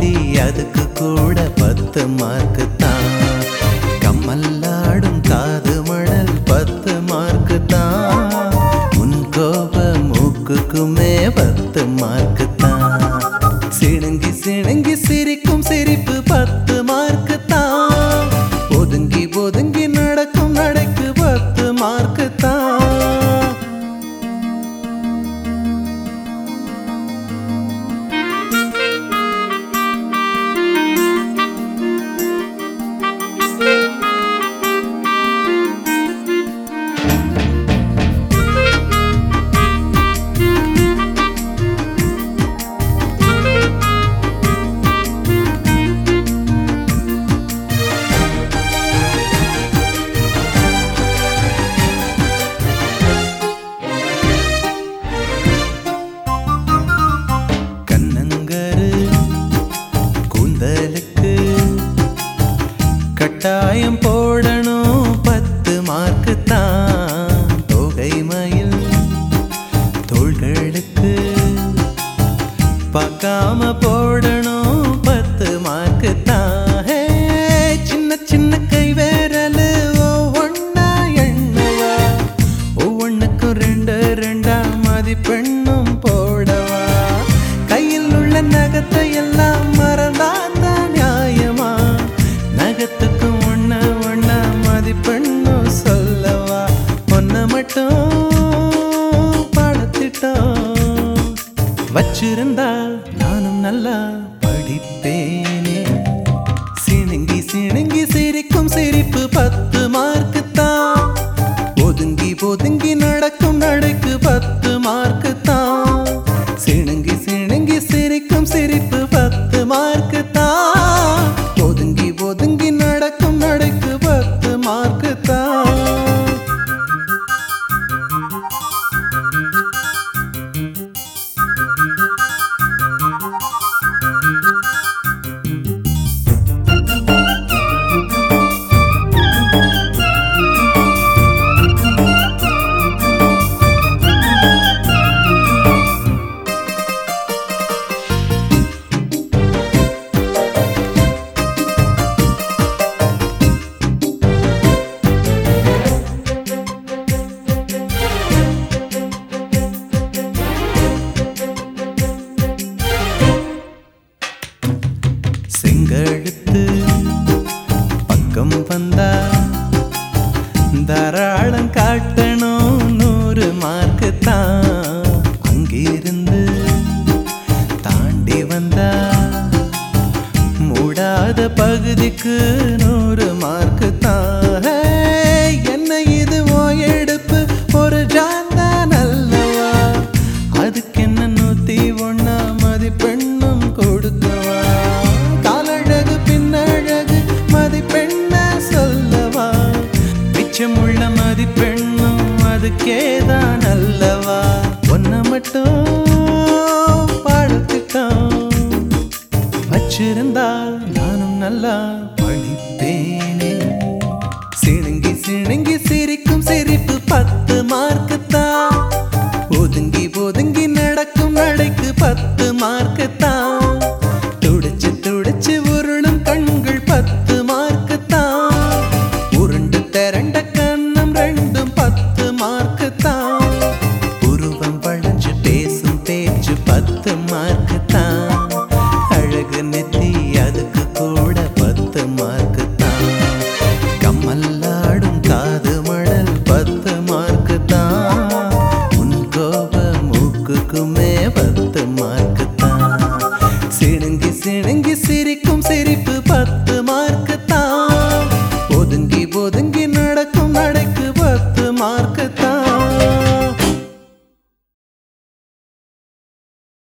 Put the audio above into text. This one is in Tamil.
புத்தி அதுக்கு கூட பத்து மார்க்கு தான் கம்மல்லாடும் காது மணல் பத்து மார்க்கு தான் உன் கோப மூக்குக்குமே பத்து மார்க்கு தான் சிணுங்கி சிணுங்கி சிரிக்கும் சிரிப்பு பத்து மார்க்கு தான் ஒதுங்கி ஒதுங்கி நடக்கும் நடைக்கு பத்து மார்க்கு தான் கண்ணங்கரு கூந்தலுக்கு கட்டாயம் போடணும் பத்து மார்க்கு தான் தொகை மயில் தோள்களுக்கு பார்க்காம போடணும் பத்து மார்க்கு தான் ஹே, சின்ன சின்ன கை விரல் ஒவ்வொன்னா எண்ணவா ஒவ்வொன்றுக்கும் ரெண்டு ரெண்டா மதிப்பெண்ணும் போடவா கையில் உள்ள நகத்தை எல்லாம் மறந்தாதான் நியாயமா நகத்துக்கும் ஒண்ணு ஒண்ணா மதிப்பெண்ணும் சொல்லவா ஒன்ன மட்டும் படத்திட்டோம் வச்சிருந்தா நானும் நல்லா படிப்பேனே சிணுங்கி சிணுங்கி சிரிக்கும் சிரிப்பு பத்து மார்க்கு தான் ஒதுங்கி ஒதுங்கி நடக்கும் நடைக்கு பத்து மார்க்கு தான் சிணுங்கி சிணுங்கி சிரிக்கும் சிரிப்பு பத்து மார்க்கு தான் ஒதுங்கி ஒதுங்கி நடக்கும் நடைக்கு பத்து மார்க்கு தான் செங்கழுத்து பக்கம் வந்தா தாராளம் காட்டணும் நூறு மார்க்கு தான் அங்கிருந்து தாண்டி வந்தா மூடாத பகுதிக்கு நூறு மார்க்கு தான் ஹே, என்ன இது ஓ எடுப்பு ஒரு ஜாந்தான் அல்லவா அதுக்கு என்ன நூத்தி ஒண்ணா மதிப்பெண்ணும் கொடுக்கவா காலழகு பின்னழகு மதிப்பெண்ண சொல்லவா மிச்சமுள்ள மதிப்பெண்ணும் அதுக்கேதான் அல்லவா ஒன்ன மட்டும் பாடத்திட்டம் வச்சிருந்தால் நானும் நல்லா படிப்பேனே சிணுங்கி சிணுங்கி சிரிக்கும் சிரிப்பு பத்து மார்க்கு தான் ஒதுங்கி ஒதுங்கி நடக்கும் நடைக்கு பத்து மார்க்கு தான் துடிச்சு துடிச்சு